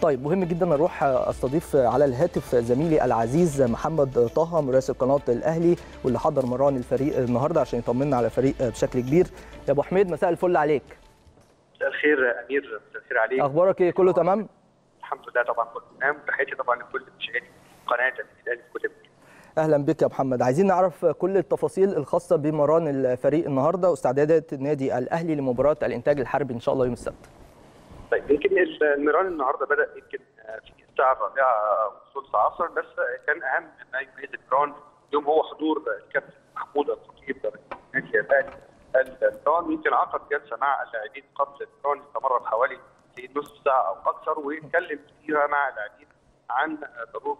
طيب مهم جدا اروح استضيف على الهاتف زميلي العزيز محمد طه مراسل قناه الاهلي واللي حضر مران الفريق النهارده عشان يطمنا على الفريق بشكل كبير يا ابو حميد مساء الفل عليك مساء الخير امير مساء الخير عليك اخبارك ايه كله تمام الحمد لله طبعا كله تمام تحياتي طبعا لكل مشاهدي قناه الاهلي في كل مكان اهلا بك يا محمد عايزين نعرف كل التفاصيل الخاصه بمران الفريق النهارده واستعدادات النادي الاهلي لمباراه الانتاج الحربي ان شاء الله يوم السبت طيب يمكن المران النهارده بدا يمكن في الساعه الرابعه وثلث عصر بس كان اهم ما يميز المران اليوم هو حضور الكابتن محمود الخطيب النادي الاهلي المران يمكن عقد جلسه مع اللاعبين قبل المران استمرت حوالي نصف ساعه او اكثر واتكلم فيها مع اللاعبين عن ضروره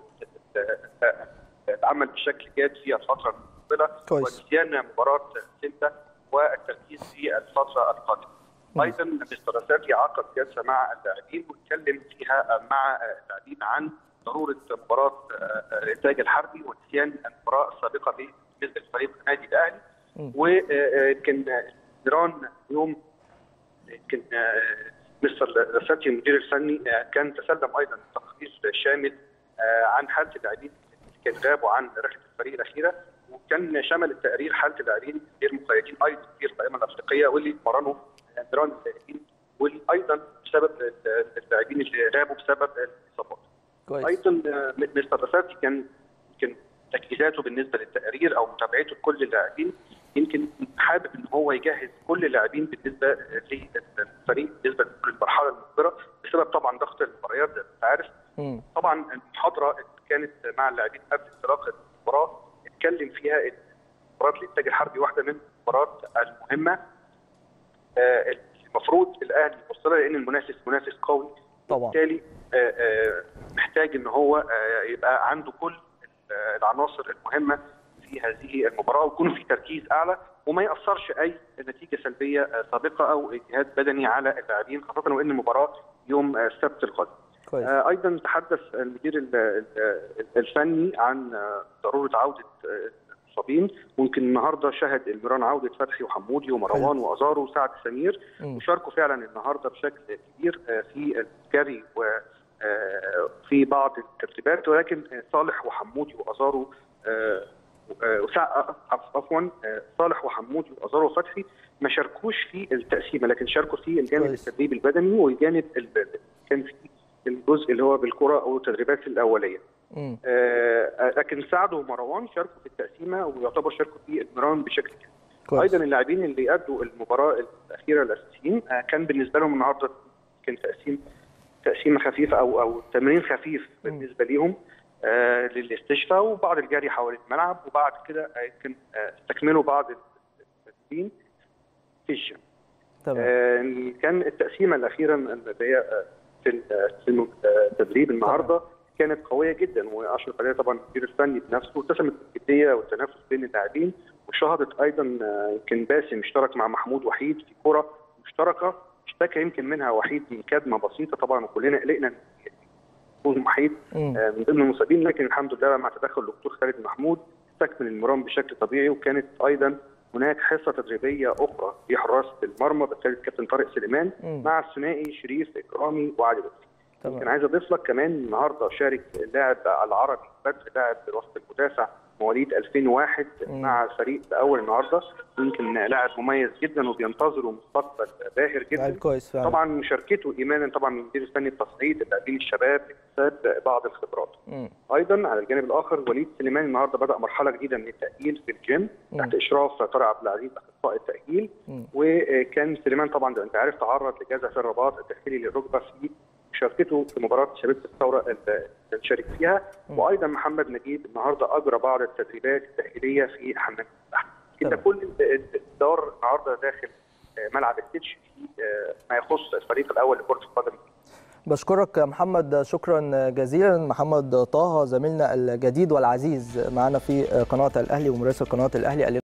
العمل بشكل جاد في الفتره المقبله ونسيان مباراه سيمتا والتركيز في الفتره القادمه. ايضا مستر سافي عقد جلسه مع اللاعبين واتكلم فيها مع اللاعبين عن ضروره مباراه الانتاج الحربي ونسيان المباراه السابقه بالنسبه لفريق النادي الاهلي ويمكن نيران اليوم يمكن مستر سافي المدير الفني كان تسلم ايضا تقرير شامل عن حاله اللاعبين اللي كان غابوا عن رحله الفريق الاخيره وكان شمل التقرير حاله اللاعبين غير مقيدين ايضا في القائمه الافريقيه واللي اتمرنوا نيران اللاعبين وايضا بسبب اللاعبين اللي غابوا بسبب الاصابات. ايضا مستر رفاتي كان يمكن تجهيزاته بالنسبه للتقارير او متابعته لكل اللاعبين يمكن حابب ان هو يجهز كل اللاعبين بالنسبه للفريق بالنسبه للمرحله المقبله بسبب طبعا ضغط المباريات زي ما انت عارف. طبعا المحاضره كانت مع اللاعبين قبل انطلاق المباراه اتكلم فيها مباراه الانتاج الحربي واحده من المباريات المهمه آه المفروض الاهلي يبص لها لان المنافس منافس قوي طبعا بالتالي آه آه محتاج ان هو يبقى عنده كل العناصر المهمه في هذه المباراه ويكون في تركيز اعلى وما ياثرش اي نتيجه سلبيه سابقه او اجهاد بدني على اللاعبين خاصه وان المباراه يوم السبت القادم. كويس. ايضا تحدث المدير الفني عن ضروره عوده المصابين ممكن النهارده شهد الميران عوده فتحي وحمودي ومروان وازارو وسعد سمير وشاركوا فعلا النهارده بشكل كبير في الجري وفي بعض الترتيبات ولكن صالح وحمودي وازارو عفوا صالح وحمودي وازارو وفتحي ما شاركوش في التقسيمه لكن شاركوا في الجانب التدريب البدني والجانب كان في الجزء اللي هو بالكره او التدريبات الاوليه. آه لكن سعد ومروان شاركوا في التقسيمه ويعتبر شاركوا في المران بشكل كامل. ايضا اللاعبين اللي ادوا المباراه الاخيره الاساسيين آه كان بالنسبه لهم النهارده كان تقسيم تقسيمه خفيفه او او تمرين خفيف بالنسبه ليهم آه للاستشفاء وبعض الجري حوالين الملعب وبعد كده يمكن آه استكملوا بعض التمرين في الجيم. آه كان التقسيمه الاخيره اللي هي في التدريب النهارده كانت قويه جدا واشرف عليها طبعا المدير الفني بنفسه واتسمت بالجديه والتنافس بين اللاعبين وشهدت ايضا يمكن باسم اشترك مع محمود وحيد في كره مشتركه اشتكى يمكن منها وحيد من كدمه بسيطه طبعا وكلنا قلقنا يكون وحيد من ضمن المصابين لكن الحمد لله مع تدخل الدكتور خالد محمود استكمل المران بشكل طبيعي وكانت ايضا هناك حصه تدريبيه اخرى في حراسه المرمى بقياده الكابتن طارق سليمان مم. مع الثنائي شريف اكرامي وعلي لطفي. يمكن عايز اضيف لك كمان النهارده شارك اللاعب العربي بدر لاعب وسط المدافع مواليد 2001 مم. مع الفريق الاول النهارده يمكن لاعب مميز جدا وبينتظروا مستقبل باهر جدا كويس فعلا. طبعا مشاركته ايمانا طبعا من المدير الفني التصعيد اللاعبين الشباب لاكتساب بعض الخبرات مم. ايضا على الجانب الاخر وليد سليمان النهارده بدا مرحله جديده من التاهيل في الجيم مم. تحت اشراف طارق عبد العزيز اخصائي التاهيل مم. وكان سليمان طبعا انت عارف تعرض لجزع في الرباط الداخلي للركبه في مشاركته في مباراه شبيبه الثوره اللي شارك فيها م. وايضا محمد نجيب النهارده اجرى بعض التدريبات التاهيليه في حمام السباحه. كده كل الدار النهارده داخل ملعب التتش في ما يخص الفريق الاول لكره القدم. بشكرك محمد شكرا جزيلا محمد طه زميلنا الجديد والعزيز معنا في قناه الاهلي ومراسل قناه الاهلي